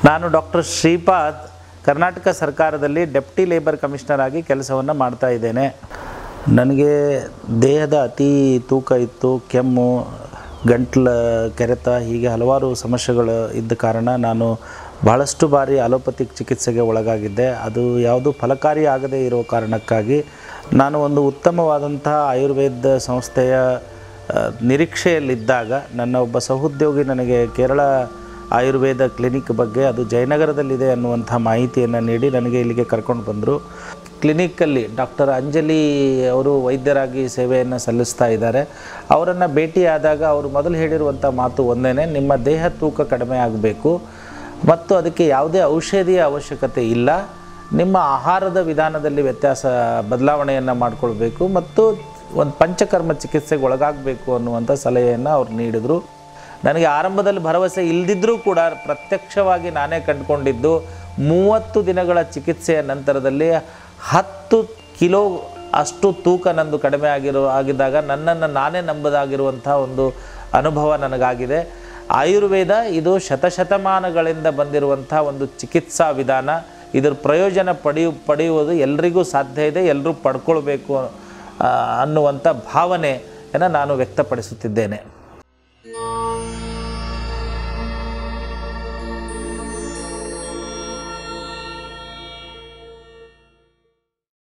ನಾನು ಡಾಕ್ಟರ್ ಶ್ರೀಪಾದ್ ಕರ್ನಾಟಕ ಸರ್ಕಾರದಲ್ಲಿ deputy labour commissioner ಆಗಿ ಕೆಲಸವನ್ನು ಮಾಡ್ತಾ ಇದ್ದೇನೆ ನನಗೆ ದೇಹದ ಅತಿ ತೂಕ ಇತ್ತು ಕೆಮ್ಮು ಗಂಟ್ಲ ಕೆರೆತ ಹೀಗೆ ಹಲವಾರು ಸಮಸ್ಯೆಗಳು ಇದ್ದ ಕಾರಣ ನಾನು ಬಹಳಷ್ಟು ಬಾರಿ ಅಲೋಪತಿಕ್ ಚಿಕಿತ್ಸೆಗೆ ಒಳಗಾಗಿದ್ದೆ ಅದು ಯಾವುದು ಫಲಕಾರಿ ಆಗದೇ ಇರೋ ಕಾರಣಕ್ಕಾಗಿ ನಾನು ಒಂದು ಉತ್ತಮವಾದಂಥ ಆಯುರ್ವೇದ ಸಂಸ್ಥೆಯ ಆ, ನಿರೀಕ್ಷೆಯಲ್ಲಿದ್ದಾಗ ನನ್ನ ಒಬ್ಬ ಸಹೋದ್ಯೋಗಿ ನನಗೆ ಕೇರಳ ಆಯುರ್ವೇದ ಕ್ಲಿನಿಕ್ ಬಗ್ಗೆ ಅದು ಜಯನಗರದಲ್ಲಿದೆ ಅನ್ನುವಂಥ ಮಾಹಿತಿಯನ್ನು ನೀಡಿ ನನಗೆ ಇಲ್ಲಿಗೆ ಕರ್ಕೊಂಡು ಬಂದರು ಕ್ಲಿನಿಕ್ಕಲ್ಲಿ ಡಾಕ್ಟರ್ ಅಂಜಲಿ ಅವರು ವೈದ್ಯರಾಗಿ ಸೇವೆಯನ್ನು ಸಲ್ಲಿಸ್ತಾ ಇದ್ದಾರೆ ಅವರನ್ನು ಭೇಟಿಯಾದಾಗ ಅವರು ಮೊದಲು ಹೇಳಿರುವಂಥ ಮಾತು ಒಂದೇ ನಿಮ್ಮ ದೇಹ ತೂಕ ಕಡಿಮೆ ಆಗಬೇಕು ಮತ್ತು ಅದಕ್ಕೆ ಯಾವುದೇ ಔಷಧಿಯ ಅವಶ್ಯಕತೆ ಇಲ್ಲ ನಿಮ್ಮ ಆಹಾರದ ವಿಧಾನದಲ್ಲಿ ವ್ಯತ್ಯಾಸ ಬದಲಾವಣೆಯನ್ನು ಮಾಡಿಕೊಳ್ಬೇಕು ಮತ್ತು ಒಂದು ಪಂಚಕರ್ಮ ಚಿಕಿತ್ಸೆಗೆ ಒಳಗಾಗಬೇಕು ಅನ್ನುವಂಥ ಸಲಹೆಯನ್ನು ಅವ್ರು ನೀಡಿದರು ನನಗೆ ಆರಂಭದಲ್ಲಿ ಭರವಸೆ ಇಲ್ಲದಿದ್ದರೂ ಕೂಡ ಪ್ರತ್ಯಕ್ಷವಾಗಿ ನಾನೇ ಕಂಡುಕೊಂಡಿದ್ದು ಮೂವತ್ತು ದಿನಗಳ ಚಿಕಿತ್ಸೆಯ ನಂತರದಲ್ಲಿ ಹತ್ತು ಕಿಲೋ ಅಷ್ಟು ತೂಕ ನಂದು ಕಡಿಮೆ ಆಗಿರೋ ಆಗಿದ್ದಾಗ ನನ್ನನ್ನು ನಾನೇ ನಂಬದಾಗಿರುವಂಥ ಒಂದು ಅನುಭವ ನನಗಾಗಿದೆ ಆಯುರ್ವೇದ ಇದು ಶತಶತಮಾನಗಳಿಂದ ಬಂದಿರುವಂಥ ಒಂದು ಚಿಕಿತ್ಸಾ ವಿಧಾನ ಇದರ ಪ್ರಯೋಜನ ಪಡೆಯು ಪಡೆಯುವುದು ಎಲ್ರಿಗೂ ಸಾಧ್ಯ ಇದೆ ಎಲ್ಲರೂ ಪಡ್ಕೊಳ್ಬೇಕು ಆ, ಅನ್ನುವಂಥ ಭಾವನೆಯನ್ನು ನಾನು ವ್ಯಕ್ತಪಡಿಸುತ್ತಿದ್ದೇನೆ